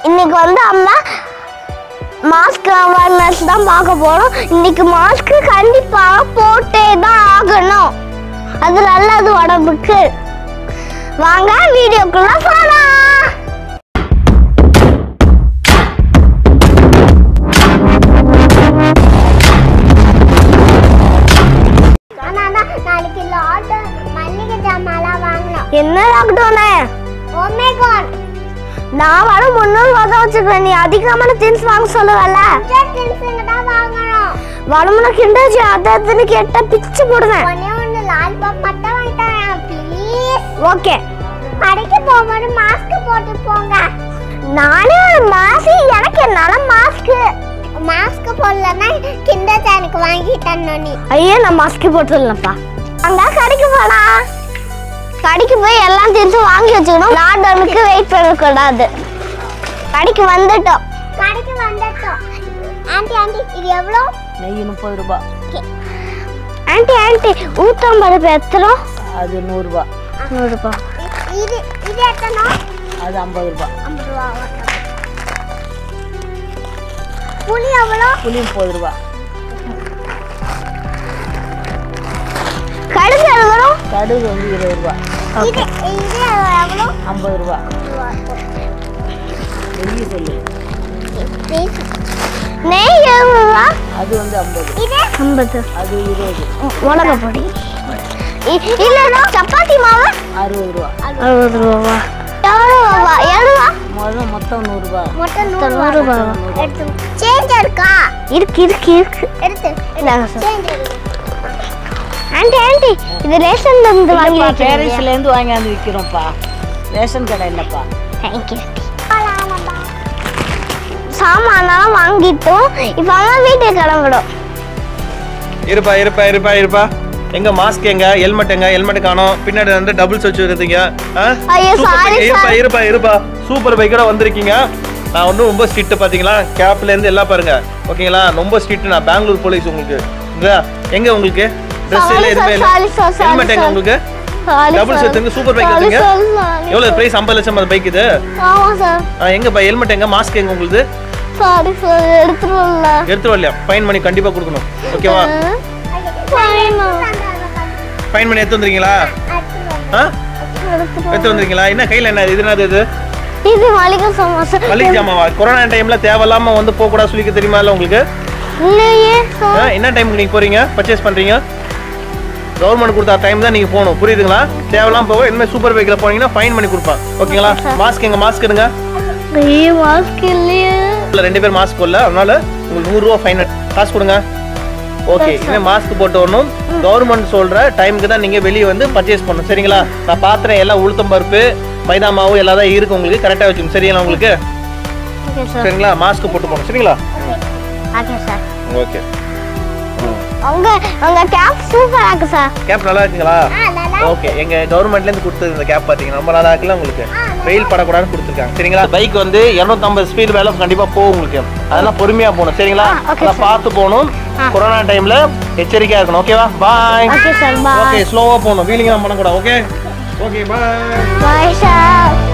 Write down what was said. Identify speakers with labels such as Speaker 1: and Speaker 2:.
Speaker 1: இன்னைக்கு வந்து அம்மா மாஸ்க் அவேர்னஸ் தான் பார்க்க போறோம் இன்னைக்கு மாஸ்க் கண்டிப்பா போட்டே தான் ஆகணும் அது நல்லது உடம்புக்கு வாங்க வீடியோக்குள்ள போலாம்
Speaker 2: நாளைக்கு லாட் மல்லிகை ஜாமான்லாம் வாங்கணும்
Speaker 1: என்ன லாக்டவுனு
Speaker 2: ஒமேகான்
Speaker 1: நான் வர முன்னூறு ரூபா வச்சுக்கிறேன் நீ அதிகமான திங்ஸ் வாங்க சொல்லுவல்ல
Speaker 2: திங்ஸுங்க தான் வாங்கணும்
Speaker 1: வரமுன கிண்டர்ஜி அதை இதுன்னு கேட்டா பிச்சு போடுவேன்
Speaker 2: ஒன்னே ஒன்று லாலிபாப் மட்டும் வாங்கி தரேன் ப்ளீஸ்
Speaker 1: ஓகே
Speaker 2: கடைக்கு போகும்போது மாஸ்க் போட்டு போங்க
Speaker 1: நானே மாசி எனக்கு என்னால மாஸ்க்
Speaker 2: மாஸ்க் போடலன்னா கிண்டர் எனக்கு வாங்கி தரணும் நீ
Speaker 1: ஐயோ நான் மாஸ்க் போட்டுடலப்பா அங்க கடைக்கு போலாம் கடைக்கு போய் எல்லாம் திங்ஸ் வாங்கி வச்சுக்கணும் லாக்டவுனுக்கு வெயிட் பண்ணக்கூடாது கடைக்கு வந்துட்டோம்
Speaker 2: கடைக்கு வந்துட்டோம் ஆண்டி ஆண்டி இது எவ்வளோ
Speaker 3: நெய் முப்பது ரூபா
Speaker 1: ஆண்டி ஆண்டி ஊத்தம் பருப்பு எத்தனை
Speaker 3: அது நூறுரூபா
Speaker 1: நூறுபா
Speaker 2: இது இது எத்தனை
Speaker 3: அது ஐம்பது ரூபா
Speaker 2: ஐம்பது ரூபா புளி எவ்வளோ
Speaker 3: புளி முப்பது ரூபா
Speaker 1: கடுகு எழுதணும்
Speaker 3: கடுகு வந்து இருபது ரூபா
Speaker 2: இது இது எவ்வளோ
Speaker 3: ஐம்பது ரூபா நெய் சொல்லு
Speaker 1: நெய் எழுபதுவா
Speaker 3: அது வந்து ஐம்பது
Speaker 2: இது
Speaker 1: ஐம்பது
Speaker 3: அது இருபது
Speaker 1: மிளகா பொடி இ- இல்லைன்னா சப்பாத்தி மாவு
Speaker 3: அறுபது ரூபா
Speaker 1: அறுபது ரூபாவா எவ்வளோவா எழுவா
Speaker 3: முதல்ல மொத்தம் நூறுரூபா
Speaker 2: மொத்தம்
Speaker 1: நூறு
Speaker 2: நூறு
Speaker 1: ரூபாவா
Speaker 2: எடுத்து சேஞ்ச் இருக்கா
Speaker 1: இருக்கு இருக்கு இருக்கு
Speaker 2: எடுத்து
Speaker 1: இந்தாங்க சார்
Speaker 2: சேஞ்ச் இருக்கு
Speaker 1: ஆண்டி ஆண்டி இது ரேஷன்ல இருந்து வாங்கி
Speaker 3: இல்லப்பா
Speaker 1: வைக்கிறீங்க
Speaker 3: பேரிஸ்லேருந்து வாங்கியாந்து விற்கிறோம்ப்பா ரேஷன் கடை இல்லைப்பா
Speaker 1: தேங்க்யூ சாமானெல்லாம் வாங்கிட்டோம் இப்போ அம்மா வீட்டுக்கு கிளம்பிடும்
Speaker 4: இருப்பா இருப்பா இருப்பா இருப்பா எங்க மாஸ்க் எங்க ஹெல்மெட் எங்க ஹெல்மெட் காணோம் பின்னாடி வந்து டபுள்ஸ் வச்சு இருக்கீங்க
Speaker 1: ஐயோ, sorry,
Speaker 4: இருப்பா
Speaker 1: sir.
Speaker 4: இருப்பா இருப்பா சூப்பர் பைக்கோட வந்திருக்கீங்க நான் வந்து ரொம்ப ஸ்ட்ரிக்ட் பாத்தீங்களா கேப்ல இருந்து எல்லாம் பாருங்க ஓகேங்களா ரொம்ப ஸ்ட்ரிக்ட் நான் பெங்களூர் போலீஸ் உங்களுக்கு இதா, எங்க உங்களுக்கு ட்ரெஸ்
Speaker 1: Sorry,
Speaker 4: எல்லாம் எதுவுமே
Speaker 1: sir,
Speaker 4: இல்ல
Speaker 1: sorry, sir, sorry,
Speaker 4: ஹெல்மெட் எங்க
Speaker 1: sir.
Speaker 4: உங்களுக்கு
Speaker 1: Sorry,
Speaker 4: டபுள்ஸ்
Speaker 1: sir.
Speaker 4: எடுத்துங்க சூப்பர் பைக்
Speaker 1: Sorry,
Speaker 4: எடுத்துங்க
Speaker 1: sir, sorry.
Speaker 4: எவ்வளவு பிரைஸ் ஐம்பது லட்சம் அந்த பைக் இது
Speaker 1: ஆமா சார்
Speaker 4: ஆ, எங்க ஹெல்மெட் எங்க மாஸ்க் எங்க உங்களுக்கு
Speaker 1: சாரி சார் எடுத்துருவோம்ல
Speaker 4: எடுத்து வரலையா ஃபைன் பண்ணி கண்டிப்பா கொடுக்கணும் ஓகேவா ஃபைன் பண்ணி எடுத்து வந்துருக்கீங்களா ஆ எடுத்து வந்துருக்கீங்களா என்ன கையில என்ன இது என்னது இது
Speaker 1: இது மளிகை சமோசா
Speaker 4: மளிகை ஜாமாவா கொரோனா டைம்ல தேவையில்லாம வந்து போக கூடாது சொல்லிக்க தெரியுமா இல்ல உங்களுக்கு
Speaker 1: இல்லையே
Speaker 4: ஆ, என்ன டைமுக்கு நீங்க போறீங்க பர்ச்சேஸ் பண்றீங்க கவர்மெண்ட் கொடுத்த டைம் தான் நீங்க போகணும் புரியுதுங்களா தேவையில்லாம போக இனிமேல் சூப்பர் பைக்ல போனீங்கன்னா ஃபைன் பண்ணி கொடுப்பான் ஓகேங்களா மாஸ்க் எங்க மாஸ்க் எடுங்க
Speaker 1: ஐயோ மாஸ்க் இல்லையே
Speaker 4: இல்ல ரெண்டு பேர் மாஸ்க் போடல அதனால உங்களுக்கு நூறு ரூபா ஃபைன் காசு கொடுங்க ஓகே இனிமேல் மாஸ்க் போட்டு வரணும் கவர்மெண்ட் சொல்ற டைமுக்கு தான் நீங்க வெளியே வந்து பர்ச்சேஸ் பண்ணணும் சரிங்களா நான் பாத்திரம் எல்லாம் உளுத்தம் பருப்பு மைதா மாவு எல்லாம் தான் இருக்கு உங்களுக்கு கரெக்டா வச்சுக்கணும் சரிங்களா உங்களுக்கு
Speaker 1: ஓகே சார்
Speaker 4: சரிங்களா மாஸ்க் போட்டு போகணும் சரிங்களா
Speaker 1: ஓகே சார்
Speaker 4: ஓகே
Speaker 1: உங்க உங்க கேப் சூப்பரா இருக்கு சார்
Speaker 4: கேப் நல்லா இருக்குங்களா ஓகே எங்க கவர்மெண்ட்ல இருந்து கொடுத்தது இந்த கேப் பாத்தீங்கன்னா ரொம்ப நல்லா இருக்குல்ல உங்களுக்கு வெயில் படக்கூடாதுன்னு கொடுத்துருக்காங்க சரிங்களா பைக் வந்து 250 ஸ்பீட் வேலை கண்டிப்பா போகும் உங்களுக்கு அதெல்லாம் பொறுமையா போகணும் சரிங்களா
Speaker 1: ஆ, okay,
Speaker 4: அதெல்லாம் பார்த்து போகணும் கொரோனா டைம்ல எச்சரிக்கையா இருக்கணும் ஓகேவா bye
Speaker 1: okay sir bye
Speaker 4: okay ஸ்லோவா போகணும் வீலிங்லாம் பண்ணக்கூடாது okay okay bye
Speaker 1: bye sir